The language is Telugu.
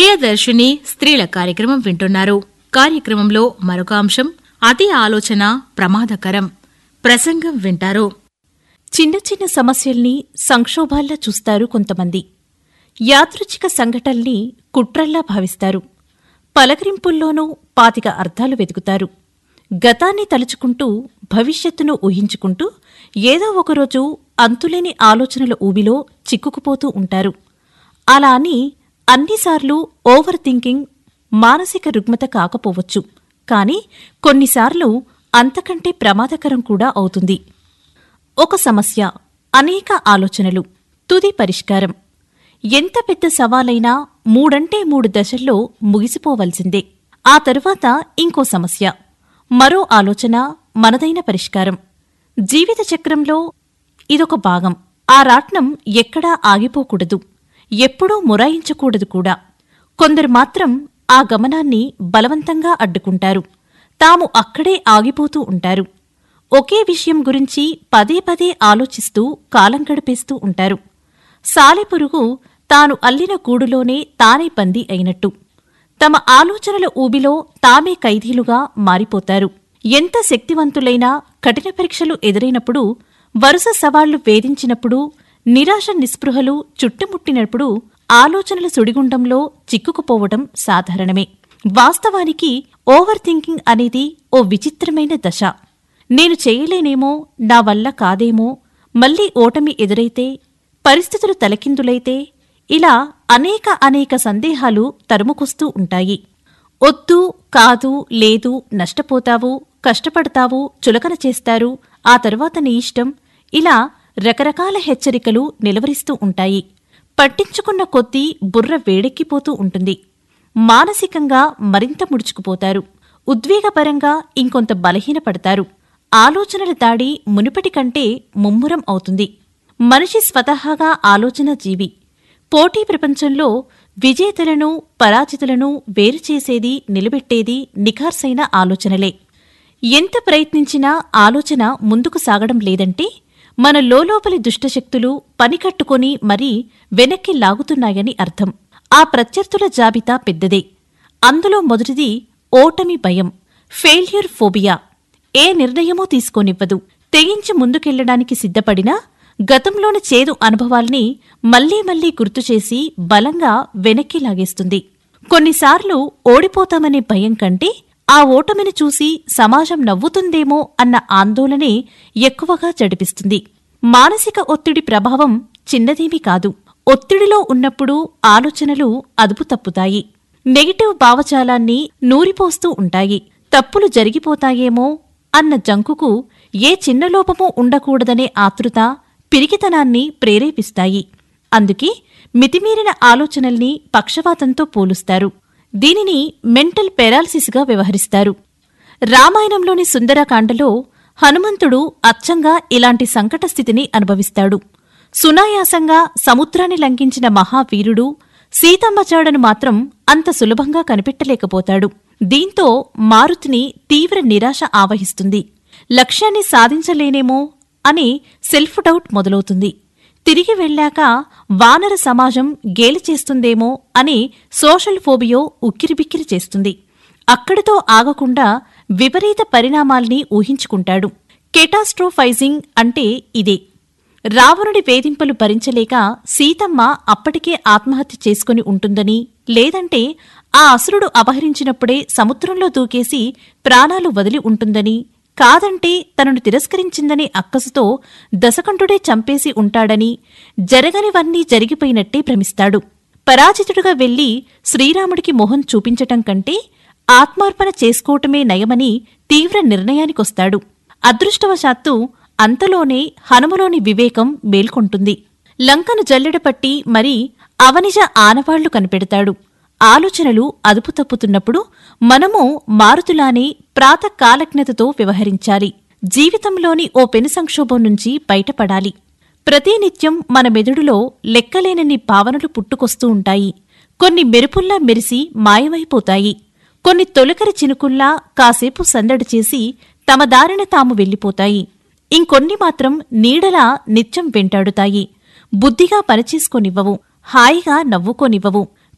ప్రియదర్శిని స్త్రీల కార్యక్రమం వింటున్నారు కార్యక్రమంలో మరొక అంశం అతి ఆలోచన ప్రమాదకరం ప్రసంగం వింటారు చిన్న చిన్న సమస్యల్ని సంక్షోభాల్లా చూస్తారు కొంతమంది యాదృచ్ఛిక సంఘటనల్ని కుట్రల్లా భావిస్తారు పలకరింపుల్లోనూ పాతిక అర్థాలు వెతుకుతారు గతాన్ని తలుచుకుంటూ భవిష్యత్తును ఊహించుకుంటూ ఏదో ఒకరోజు అంతులేని ఆలోచనల ఊబిలో చిక్కుకుపోతూ ఉంటారు అలా అని అన్నిసార్లు ఓవర్ థింకింగ్ మానసిక రుగ్మత కాకపోవచ్చు కాని కొన్నిసార్లు అంతకంటే ప్రమాదకరం కూడా అవుతుంది ఒక సమస్య అనేక ఆలోచనలు తుది పరిష్కారం ఎంత పెద్ద సవాలైనా మూడంటే మూడు దశల్లో ముగిసిపోవలసిందే ఆ తరువాత ఇంకో సమస్య మరో ఆలోచన మనదైన పరిష్కారం జీవిత చక్రంలో ఇదొక భాగం ఆ రాట్నం ఎక్కడా ఆగిపోకూడదు ఎప్పుడూ మొరాయించకూడదు కూడా కొందరు మాత్రం ఆ గమనాన్ని బలవంతంగా అడ్డుకుంటారు తాము అక్కడే ఆగిపోతూ ఉంటారు ఒకే విషయం గురించి పదే పదే ఆలోచిస్తూ కాలం గడిపేస్తూ ఉంటారు సాలెపురుగు తాను అల్లిన గూడులోనే తానే బందీ అయినట్టు తమ ఆలోచనల ఊబిలో తామే ఖైదీలుగా మారిపోతారు ఎంత శక్తివంతులైనా కఠిన పరీక్షలు ఎదురైనప్పుడు వరుస సవాళ్లు వేధించినప్పుడు నిరాశ నిస్పృహలు చుట్టుముట్టినప్పుడు ఆలోచనల సుడిగుండంలో చిక్కుకుపోవడం సాధారణమే వాస్తవానికి ఓవర్ థింకింగ్ అనేది ఓ విచిత్రమైన దశ నేను చేయలేనేమో నా వల్ల కాదేమో మళ్లీ ఓటమి ఎదురైతే పరిస్థితులు తలకిందులైతే ఇలా అనేక అనేక సందేహాలు తరుముకొస్తూ ఉంటాయి ఒద్దు కాదు లేదు నష్టపోతావు కష్టపడతావు చులకన చేస్తారు ఆ తరువాత నీ ఇష్టం ఇలా రకరకాల హెచ్చరికలు నిలవరిస్తూ ఉంటాయి పట్టించుకున్న కొద్దీ బుర్ర వేడెక్కిపోతూ ఉంటుంది మానసికంగా మరింత ముడుచుకుపోతారు ఉద్వేగపరంగా ఇంకొంత బలహీనపడతారు ఆలోచనల దాడి మునుపటి కంటే ముమ్మురం అవుతుంది మనిషి స్వతహాగా ఆలోచన జీవి పోటీ ప్రపంచంలో విజేతలను పరాజితులను వేరు చేసేది నిలబెట్టేది నిఖార్సైన ఆలోచనలే ఎంత ప్రయత్నించినా ఆలోచన ముందుకు సాగడం లేదంటే మన లోలోపలి దుష్టశక్తులు పనికట్టుకొని మరీ వెనక్కి లాగుతున్నాయని అర్థం ఆ ప్రత్యర్థుల జాబితా పెద్దదే అందులో మొదటిది ఓటమి భయం ఫెయిల్యూర్ ఫోబియా ఏ నిర్ణయమూ తీసుకోనివ్వదు తెగించి ముందుకెళ్లడానికి సిద్ధపడినా గతంలోని చేదు అనుభవాల్ని మళ్లీ మళ్లీ గుర్తుచేసి బలంగా వెనక్కి లాగేస్తుంది కొన్నిసార్లు ఓడిపోతామనే భయం కంటే ఆ ఓటమిని చూసి సమాజం నవ్వుతుందేమో అన్న ఆందోళనే ఎక్కువగా జడిపిస్తుంది మానసిక ఒత్తిడి ప్రభావం చిన్నదేమీ కాదు ఒత్తిడిలో ఉన్నప్పుడు ఆలోచనలు అదుపు తప్పుతాయి నెగిటివ్ భావజాలాన్ని నూరిపోస్తూ ఉంటాయి తప్పులు జరిగిపోతాయేమో అన్న జంకుకు ఏ చిన్న లోపమూ ఉండకూడదనే ఆతృత పిరికితనాన్ని ప్రేరేపిస్తాయి అందుకే మితిమీరిన ఆలోచనల్ని పక్షవాతంతో పోలుస్తారు దీనిని మెంటల్ పెరాలసిస్గా వ్యవహరిస్తారు రామాయణంలోని సుందరకాండలో హనుమంతుడు అచ్చంగా ఇలాంటి సంకట స్థితిని అనుభవిస్తాడు సునాయాసంగా సముద్రాన్ని లంఘించిన మహావీరుడు సీతమ్మ చాడను మాత్రం అంత సులభంగా కనిపెట్టలేకపోతాడు దీంతో మారుతిని తీవ్ర నిరాశ ఆవహిస్తుంది లక్ష్యాన్ని సాధించలేనేమో అని సెల్ఫ్ డౌట్ మొదలవుతుంది తిరిగి వెళ్ళాక వానర సమాజం గేలి చేస్తుందేమో అని సోషల్ ఫోబియో ఉక్కిరిబిక్కిరి చేస్తుంది అక్కడితో ఆగకుండా విపరీత పరిణామాల్ని ఊహించుకుంటాడు కెటాస్ట్రోఫైజింగ్ అంటే ఇదే రావణుడి వేధింపులు భరించలేక సీతమ్మ అప్పటికే ఆత్మహత్య చేసుకుని ఉంటుందని లేదంటే ఆ అసురుడు అపహరించినప్పుడే సముద్రంలో దూకేసి ప్రాణాలు వదిలి ఉంటుందని కాదంటే తనను తిరస్కరించిందనే అక్కసుతో దశకంఠుడే చంపేసి ఉంటాడని జరగనివన్నీ జరిగిపోయినట్టే భ్రమిస్తాడు పరాజితుడుగా వెళ్లి శ్రీరాముడికి మొహం చూపించటం కంటే ఆత్మార్పణ చేసుకోవటమే నయమని తీవ్ర నిర్ణయానికొస్తాడు అదృష్టవశాత్తు అంతలోనే హనుమలోని వివేకం మేల్కొంటుంది లంకను జల్లెడపట్టి మరీ అవనిజ ఆనవాళ్లు కనిపెడతాడు ఆలోచనలు అదుపు తప్పుతున్నప్పుడు మనము మారుతులానే ప్రాతకాలజ్ఞతతో వ్యవహరించాలి జీవితంలోని ఓ పెను సంక్షోభం నుంచి బయటపడాలి ప్రతినిత్యం మన మెదడులో లెక్కలేనన్ని భావనలు పుట్టుకొస్తూ ఉంటాయి కొన్ని మెరుపుల్లా మెరిసి మాయమైపోతాయి కొన్ని తొలకరి చినుకుల్లా కాసేపు సందడి చేసి తమ దారిన తాము వెళ్ళిపోతాయి ఇంకొన్ని మాత్రం నీడలా నిత్యం వెంటాడుతాయి బుద్ధిగా పనిచేసుకోనివ్వవు హాయిగా నవ్వుకోనివ్వవు